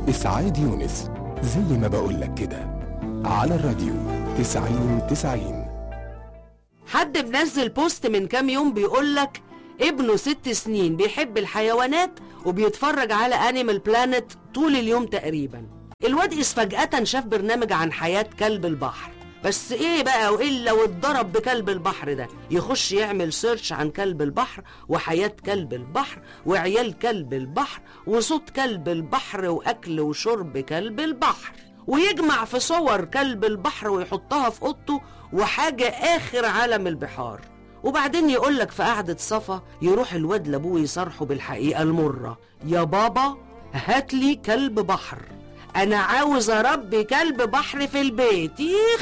إسعاد يونس زي ما بقولك كده على الراديو تسعين تسعين حد منزل بوست من كام يوم بيقولك ابنه ست سنين بيحب الحيوانات وبيتفرج على انيمال بلانت طول اليوم تقريبا الواد إذ فجأة شاف برنامج عن حياة كلب البحر بس ايه بقى والا واتضرب بكلب البحر ده يخش يعمل سيرش عن كلب البحر وحياة كلب البحر وعيال كلب البحر وصوت كلب البحر واكل وشرب كلب البحر ويجمع في صور كلب البحر ويحطها في اوضته وحاجة اخر عالم البحار وبعدين يقولك في قعدة صفا يروح الواد لابوه يصارحه بالحقيقة المرة يا بابا هاتلي كلب بحر انا عاوز اربي كلب بحر في البيت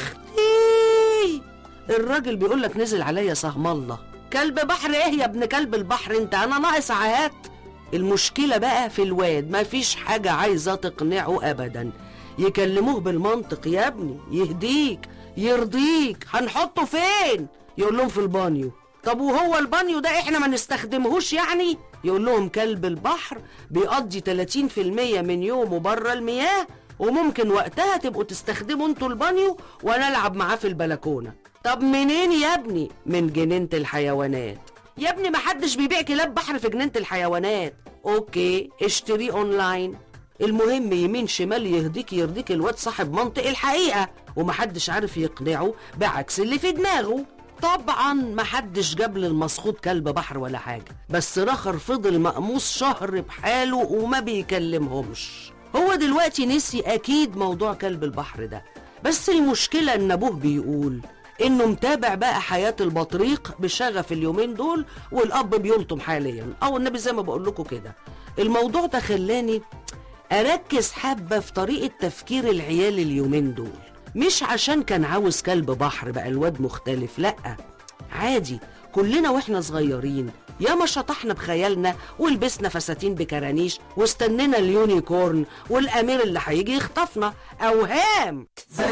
يختي الراجل بيقولك نزل عليا سهم الله كلب بحر ايه يا ابن كلب البحر انت انا ناقص عهات المشكلة بقى في الواد مفيش حاجة عايزة تقنعه ابدا يكلموه بالمنطق يا ابني يهديك يرضيك هنحطه فين يقول لهم في البانيو طب وهو البانيو ده احنا ما نستخدمهوش يعني يقول لهم كلب البحر بيقضي 30% من يومه بره المياه وممكن وقتها تبقوا تستخدموا انتوا البانيو وانا العب معاه في البلكونه طب منين يا ابني من جنينه الحيوانات يا ابني ما حدش بيبيع كلاب بحر في جنينه الحيوانات اوكي اشتريه اونلاين المهم يمين شمال يهديك يرضيك الواد صاحب منطق الحقيقه ومحدش عارف يقنعه بعكس اللي في دماغه طبعا محدش جاب للمسخوط كلب بحر ولا حاجه بس رخر فضل مقموص شهر بحاله وما بيكلمهمش هو دلوقتي نسي اكيد موضوع كلب البحر ده بس المشكله ان ابوه بيقول انه متابع بقى حياه البطريق بشغف اليومين دول والاب بيلطم حاليا او النبي زي ما بقول لكم كده الموضوع ده خلاني اركز حبه في طريقه تفكير العيال اليومين دول مش عشان كان عاوز كلب بحر بقى الواد مختلف لا عادي كلنا واحنا صغيرين ياما شطحنا بخيالنا ولبسنا فساتين بكرانيش واستنينا اليونيكورن والامير اللي هيجي يخطفنا اوهام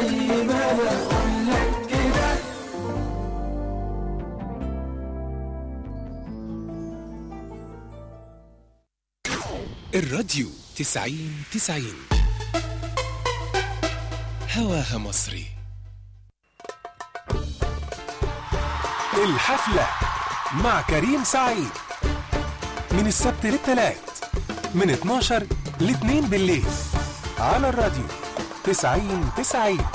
الراديو تسعين تسعين هواها مصري الحفلة مع كريم سعيد من السبت للتلات من 12 ل 2 بالليل على الراديو تسعين تسعين